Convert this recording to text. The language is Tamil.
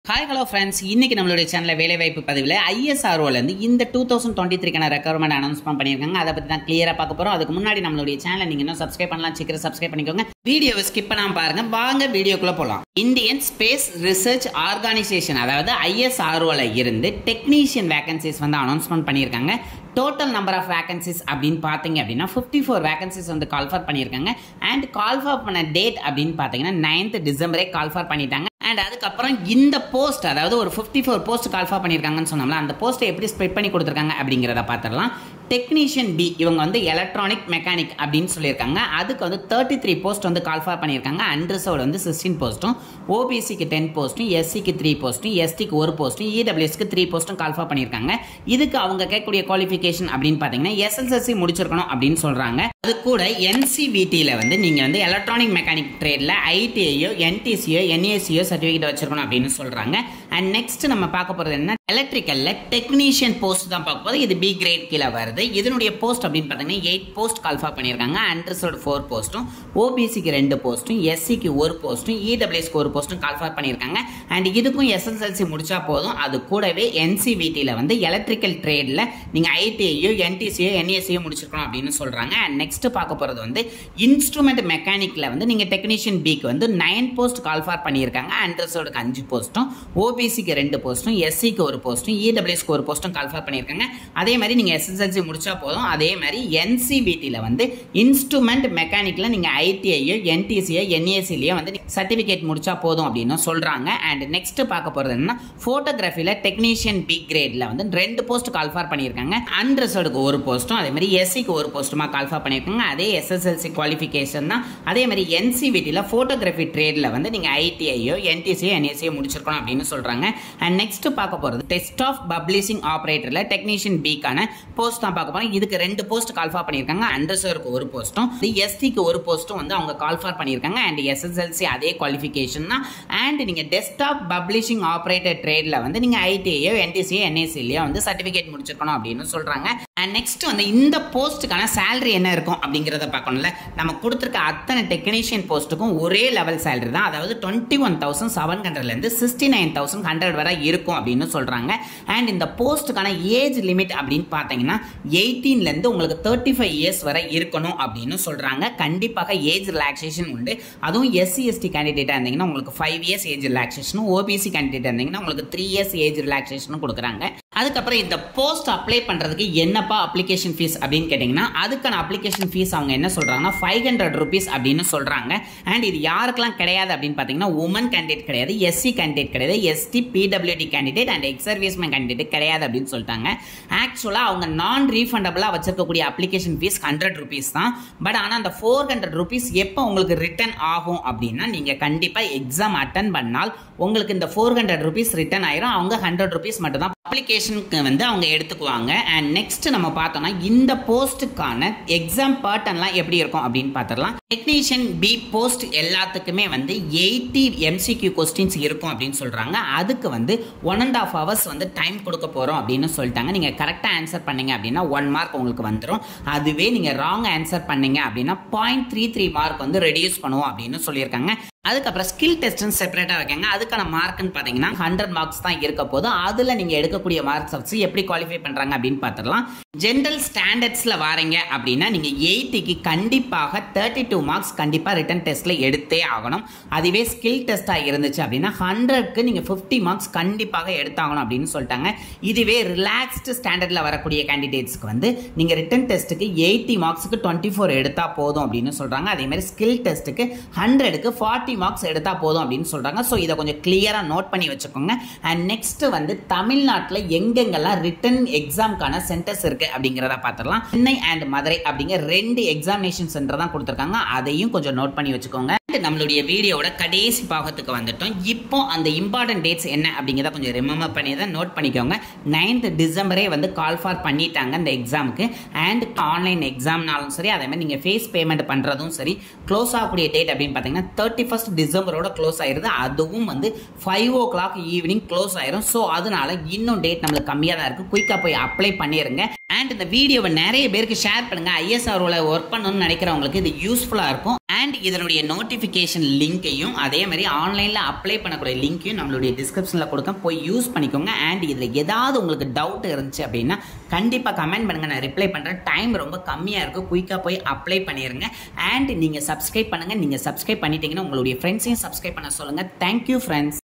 ஹாய் ஹலோ ஃப்ரெண்ட்ஸ் இன்னைக்கு நம்மளுடைய சேனலில் வேலைவாய்ப்பு பதிவில் ஐஎஸ்ஆர்ஓலேருந்து இந்த டூ தௌசண்ட் டுவெண்ட்டி த்ரீக்கான ரெக்குவயர்மெண்ட் அனௌன்ஸ்மெண்ட் பண்ணியிருக்காங்க அதை பற்றி தான் கிளியராக பார்க்க போகிறோம் அதுக்கு முன்னாடி நம்மளுடைய சேனலை நீங்கள் இன்னும் சப்ஸ்கிரைப் பண்ணலாம் சீக்கிரம் சப்ஸ்கிரைப் பண்ணிக்கோங்க வீடியோவை ஸ்கிப் பண்ணாமல் பாருங்க வாங்க வீடியோக்குள்ளே போகலாம் இந்தியன் ஸ்பேஸ் ரிசர்ச் ஆர்கனைசேஷன் அதாவது ஐஎஸ்ஆர்ஓவில் இருந்து டெக்னீஷியன் வேகன்சிஸ் வந்து அனௌன்ஸ்மெண்ட் பண்ணியிருக்காங்க டோட்டல் நம்பர் ஆஃப் வேகன்சிஸ் அப்படின்னு பார்த்தீங்க அப்படின்னா ஃபிஃப்டி ஃபோர் வேகன்சிஸ் வந்து கால்ஃபர் பண்ணியிருக்காங்க அண்ட் கால்ஃபர் பண்ண டேட் அப்படின்னு பார்த்தீங்கன்னா நைன்த் டிசம்பரே கால்ஃபர் பண்ணிட்டாங்க அண்ட் அதுக்கப்புறம் இந்த போஸ்ட் அதாவது ஒரு ஃபிஃப்டி ஃபோர் போஸ்ட் கால்ஃபர் பண்ணியிருக்காங்கன்னு சொன்னோம்ல அந்த போஸ்ட்டை எப்படி ஸ்ப்ரெட் பண்ணி கொடுத்துருக்காங்க அப்படிங்கிறத பார்த்துடலாம் டெக்னீஷியன் பி இவங்க வந்து எலக்ட்ரானிக் மெக்கானிக் அப்படின்னு சொல்லியிருக்காங்க அதுக்கு வந்து தேர்ட்டி த்ரீ போஸ்ட் வந்து கால்ஃபர் பண்ணியிருக்காங்க அன்ரிசர்வ்டு வந்து சிக்ஸ்டீன் போஸ்ட்டும் ஓபிசிக்கு டென் போஸ்ட்டும் எஸ்சிக்கு த்ரீ போஸ்ட்டும் எஸ்டிக்கு ஒரு போஸ்ட்டும் இடபிள்யூஎஸ்க்கு த்ரீ போஸ்ட்டும் கால்ஃபர் பண்ணியிருக்காங்க இதுக்கு அவங்க கேட்கக்கூடிய குவாலிஃபிகேஷன் அப்படின்னு பார்த்தீங்கன்னா எஸ்எஸ்எல்சி முடிச்சிருக்கணும் அப்படின்னு சொல்கிறாங்க அது கூட என்சிவிடியில் வந்து நீங்கள் வந்து எலக்ட்ரானிக் மெக்கானிக் ட்ரேடில் ஐடிஐயோ என்டிசியோ என்ஏசியோ சர்டிஃபிகேட் வச்சிருக்கணும் அப்படின்னு சொல்கிறாங்க அண்ட் நெக்ஸ்ட் நம்ம பார்க்க போகிறது என்ன எலக்ட்ரிக்கலில் டெக்னீஷியன் போஸ்ட் தான் பார்க்க போது இது பி கிரேட் கீழே வருது இதனுடைய போஸ்ட் அப்படின்னு பார்த்தீங்கன்னா எயிட் போஸ்ட் கால்ஃபர் பண்ணியிருக்காங்க அண்டர்சோட் ஃபோர் போஸ்ட்டும் ஓபிசிக்கு ரெண்டு போஸ்ட்டும் எஸ்சிக்கு ஒரு போஸ்ட்டும் இடபிள்யூஎஸ்க்கு ஒரு போஸ்ட்டும் கால்ஃபர் பண்ணியிருக்காங்க அண்ட் இதுக்கும் எஸ்எஸ்எல்சி முடிச்சா போதும் அது கூடவே என்சிவிடியில் வந்து எலக்ட்ரிக்கல் ட்ரேடில் நீங்கள் ஐடிஐயோ என்டிசியோ என்ஏசியோ முடிச்சிருக்கணும் அப்படின்னு சொல்கிறாங்க அண்ட் நெக்ஸ்ட் பார்க்க போகிறது வந்து இன்ஸ்ட்ருமெண்ட் மெக்கானிக்கில் வந்து நீங்கள் டெக்னீஷியன் பிக்கு வந்து நைன் போஸ்ட் கால்ஃபார் பண்ணியிருக்காங்க அண்டர்சோடுக்கு அஞ்சு போஸ்ட்டும் ஓபிசிக்கு ரெண்டு போஸ்ட்டும் எஸ்சிக்கு ஒரு போஸ்ட்டும் இடபிள்யூஎஸ்க்கு ஒரு போஸ்ட்டும் கால்ஃபார் பண்ணியிருக்காங்க அதே மாதிரி நீங்கள் எஸ்எஸ்எல்சி முடிச்சா போதும் அதே மாதிரி என்சிபிடியில் வந்து இன்ஸ்ட்ருமெண்ட் மெக்கானிக்கில் நீங்கள் ஐடிஐயோ என்டிசியோ என்ஏசிலையோ வந்து சர்டிஃபிகேட் முடிச்சா போதும் அப்படின்னு சொல்கிறாங்க அண்ட் நெக்ஸ்ட் பார்க்க போகிறது என்னன்னா ஃபோட்டோகிராஃபியில் டெக்னீஷியன் பி கிரேடில் வந்து ரெண்டு போஸ்ட் கால்ஃபார் பண்ணியிருக்காங்க அன்ரிசர்டுக்கு ஒரு போஸ்ட்டும் அதே மாதிரி எஸ்சிக்கு ஒரு போஸ்ட்டுமா கால்ஃபார் பண்ணியிருக்காங்க அதே எஸ்எஸ்எல்சி குவாலிஃபிகேஷன் தான் அதே மாதிரி என்சிவிடியில் ஃபோட்டோகிராஃபி ட்ரேடில் வந்து நீங்கள் ஐடிஐயோ என்டிசியோ என்ஏசியோ முடிச்சிருக்கணும் அப்படின்னு சொல்கிறாங்க அண்ட் நெக்ஸ்ட் பார்க்க போகிறது டெஸ்ட் ஆஃப் பப்ளிஷிங் ஆப்ரேட்டரில் டெக்னீஷியன் பிக்கான போஸ்ட் தான் பார்க்க போகிறோம் இதுக்கு ரெண்டு போஸ்ட் கால்ஃபார் பண்ணியிருக்காங்க அண்டர்சருக்கு ஒரு போஸ்ட்டும் எஸ்டிக்கு ஒரு போஸ்ட்டும் வந்து அவங்க கால்ஃபார் பண்ணியிருக்காங்க அண்ட் எஸ்எஸ்எல்சி அதே குவாலிஃபிகேஷன் தான் அண்ட் நீங்கள் டெஸ்க்டாப் பப்ளிஷிங் ஆப்ரேட்டர் ட்ரேடில் வந்து நீங்கள் ஐடிஐயோ என்டிசியோ என்ஏசிலையோ வந்து சர்டிஃபிகேட் முடிச்சிருக்கணும் அப்படின்னு சொல்கிறாங்க அண்ட் நெக்ஸ்ட் வந்து இந்த போஸ்ட்டுக்கான சேலரி என்ன இருக்கும் அப்படிங்கிறத பார்க்கணும்ல நம்ம கொடுத்துருக்க அத்தனை டெக்னீஷியன் போஸ்ட்டுக்கும் ஒரே லெவல் சேலரி தான் அதாவது டுவெண்ட்டி ஒன் தௌசண்ட் செவன் ஹண்ட்ரட்லேருந்து சிக்ஸ்டி நைன் தௌசண்ட் ஹண்ட்ரட் வரை இருக்கும் அப்படின்னு சொல்கிறாங்க அண்ட் இந்த போஸ்ட்டுக்கான ஏஜ் லிமிட் அப்படின்னு பார்த்தீங்கன்னா எயிட்டீன்லேருந்து உங்களுக்கு தேர்ட்டி ஃபைவ் இயர்ஸ் வரை இருக்கணும் அப்படின்னு சொல்கிறாங்க கண்டிப்பாக ஏஜ் ரிலாக்ஸேஷன் உண்டு அதுவும் எஸ்சி எஸ்டி கேண்டிடேட்டாக இருந்தீங்கன்னா உங்களுக்கு ஃபைவ் இயர்ஸ் ஏஜ் ரிலாக்ஸேஷனும் ஓபிசி கேண்டிடேட்டாக இருந்தீங்கன்னா உங்களுக்கு த்ரீ இயர்ஸ் ஏஜ் ரிலாக்ஸேஷனும் கொடுக்குறாங்க அதுக்கப்புறம் இந்த போஸ்ட் அப்ளை பண்ணுறதுக்கு என்னப்பா அப்ளிகேஷன் ஃபீஸ் அப்படின்னு கேட்டிங்கன்னா அதுக்கான அப்ளிகேஷன் ஃபீஸ் அவங்க என்ன சொல்கிறாங்கன்னா ஃபைவ் ஹண்ட்ரட் ருபீஸ் அப்படின்னு சொல்கிறாங்க அண்ட் இது யாருக்கெல்லாம் கிடையாது அப்படின்னு பார்த்தீங்கன்னா உமன் கேண்டிடேட் கிடையாது எஸ்சி கேண்டிடேட் கிடையாது ST PWD candidate and ex serviceman candidate கிடையாது அப்படின்னு சொல்லிட்டாங்க ஆக்சுவலாக அவங்க நான் ரீஃபண்டபிளாக வச்சிருக்கக்கூடிய அப்ளிகேஷன் ஃபீஸ் ஹண்ட்ரட் ருபீஸ் தான் பட் ஆனால் அந்த ஃபோர் ஹண்ட்ரட் ருபீஸ் எப்போ உங்களுக்கு ரிட்டர்ன் ஆகும் அப்படின்னா நீங்கள் கண்டிப்பாக எக்ஸாம் அட்டன் பண்ணால் உங்களுக்கு இந்த ஃபோர் ஹண்ட்ரட் ருபீஸ் ரிட்டர்ன் ஆயிரும் அவங்க ஹண்ட்ரட் ருபீஸ் மட்டும் தான் அப்ளிகேஷனுக்கு வந்து அவங்க எடுத்துக்குவாங்க அண்ட் நெக்ஸ்ட் நம்ம பார்த்தோம்னா இந்த போஸ்ட்டுக்கான எக்ஸாம் பேட்டர்ன்லாம் எப்படி இருக்கும் அப்படின்னு பார்த்துடலாம் டெக்னீஷியன் பி போஸ்ட் எல்லாத்துக்குமே வந்து எயிட்டி எம்சிக்யூ கொஸ்டின்ஸ் இருக்கும் அப்படின்னு சொல்கிறாங்க அதுக்கு வந்து ஒன் அண்ட் ஆஃப் ஹவர்ஸ் வந்து டைம் கொடுக்க போகிறோம் அப்படின்னு சொல்லிட்டாங்க நீங்கள் கரெக்டாக ஆன்சர் பண்ணீங்க அப்படின்னா ஒன் மார்க் உங்களுக்கு வந்துடும் அதுவே நீங்கள் ராங் ஆன்சர் பண்ணீங்க அப்படின்னா பாயிண்ட் த்ரீ த்ரீ மார்க் வந்து ரெடியூஸ் பண்ணுவோம் அப்படின்னு சொல்லியிருக்காங்க அதுக்கப்புறம் ஸ்கில் டெஸ்ட்னு செப்பரேட்டாக வைக்காங்க அதுக்கான மார்க்னு பார்த்தீங்கன்னா ஹண்ட்ரட் மார்க்ஸ் தான் இருக்க போது அதில் நீங்கள் எடுக்கக்கூடிய மார்க்ஸ் வச்சு எப்படி குவாலிஃபை பண்ணுறாங்க அப்படின்னு பார்த்துடலாம் ஜென்ரல் ஸ்டாண்டர்ட்ஸில் வரீங்க அப்படின்னா நீங்கள் எயிட்டிக்கு கண்டிப்பாக தேர்ட்டி டூ மார்க்ஸ் கண்டிப்பாக ரிட்டன் டெஸ்ட்டில் எடுத்தே ஆகணும் அதுவே ஸ்கில் டெஸ்ட்டாக இருந்துச்சு அப்படின்னா ஹண்ட்ரட்க்கு நீங்கள் ஃபிஃப்டி மார்க்ஸ் கண்டிப்பாக எடுத்தாகணும் அப்படின்னு சொல்லிட்டாங்க இதுவே ரிலாக்ஸ்டு ஸ்டாண்டர்டில் வரக்கூடிய கேண்டிடேட்ஸ்க்கு வந்து நீங்கள் ரிட்டன் டெஸ்ட்டுக்கு எயிட்டி மார்க்ஸுக்கு டுவெண்ட்டி ஃபோர் எடுத்தால் போதும் அப்படின்னு சொல்கிறாங்க அதே மாதிரி ஸ்கில் டெஸ்ட்டுக்கு ஹண்ட்ரடுக்கு ஃபார்ட்டி ஃபிஃப்டி மார்க்ஸ் எடுத்தால் போதும் அப்படின்னு சொல்கிறாங்க ஸோ இதை கொஞ்சம் கிளியராக நோட் பண்ணி வச்சுக்கோங்க அண்ட் நெக்ஸ்ட் வந்து தமிழ்நாட்டில் எங்கெங்கெல்லாம் ரிட்டன் எக்ஸாம்க்கான சென்டர்ஸ் இருக்குது அப்படிங்கிறத பார்த்துடலாம் சென்னை அண்ட் மதுரை அப்படிங்கிற ரெண்டு எக்ஸாமினேஷன் சென்டர் தான் கொடுத்துருக்காங்க அதையும் கொஞ்சம் நோட் பண்ணி வச்சுக்கோங்க நம்மளுடைய வீடியோவோட கடைசி பாகத்துக்கு வந்துட்டோம் இப்போ அந்த இம்பார்ட்டன்ட் டேட்ஸ் என்ன அப்படிங்கிறத கொஞ்சம் ரிமெம்பர் பண்ணி தான் நோட் பண்ணிக்கோங்க நைன்த் டிசம்பரே வந்து கால் ஃபார் பண்ணிட்டாங்க இந்த எக்ஸாமுக்கு அண்ட் ஆன்லைன் எக்ஸாம்னாலும் சரி அதே மாதிரி நீங்கள் ஃபேஸ் பேமெண்ட் பண்ணுறதும் சரி க்ளோஸ் ஆகக்கூடிய டேட் அப்படின்னு பார்த்தீங்கன்னா தேர்ட்டி ஃபஸ்ட் டிசம்பரோட க்ளோஸ் ஆயிருது அதுவும் வந்து five o'clock evening close ஆயிரும் ஸோ அதனால இன்னும் டேட் நம்மளுக்கு கம்மியாக தான் இருக்குது குயிக்காக போய் அப்ளை பண்ணிடுங்க அண்ட் இந்த வீடியோவை நிறைய பேருக்கு ஷேர் பண்ணுங்க ஐஎஸ்ஆர்ஓல ஒர்க் பண்ணணும்னு நினைக்கிறவங்களுக்கு இது யூஸ்ஃபுல்லாக இருக்கும் அண்ட் இதனுடைய நோட்டிஃபிகேஷன் லிங்க்கையும் அதே மாதிரி ஆன்லைனில் அப்ளை பண்ணக்கூடிய லிங்க்கையும் நம்மளுடைய டிஸ்கிரிப்ஷனில் கொடுக்க போய் யூஸ் பண்ணிக்கோங்க அண்ட் இதில் ஏதாவது உங்களுக்கு டவுட் இருந்துச்சு அப்படின்னா கண்டிப்பாக கமெண்ட் பண்ணுங்கள் நான் ரிப்ளை பண்ணுறேன் டைம் ரொம்ப கம்மியாக இருக்கும் குயிக்காக போய் அப்ளை பண்ணிடுங்க அண்ட் நீங்கள் சப்ஸ்கிரைப் பண்ணுங்கள் நீங்கள் சப்ஸ்கிரைப் பண்ணிட்டீங்கன்னா உங்களுடைய ஃப்ரெண்ட்ஸையும் சப்ஸ்கிரைப் பண்ண சொல்லுங்கள் தேங்க்யூ ஃப்ரெண்ட்ஸ்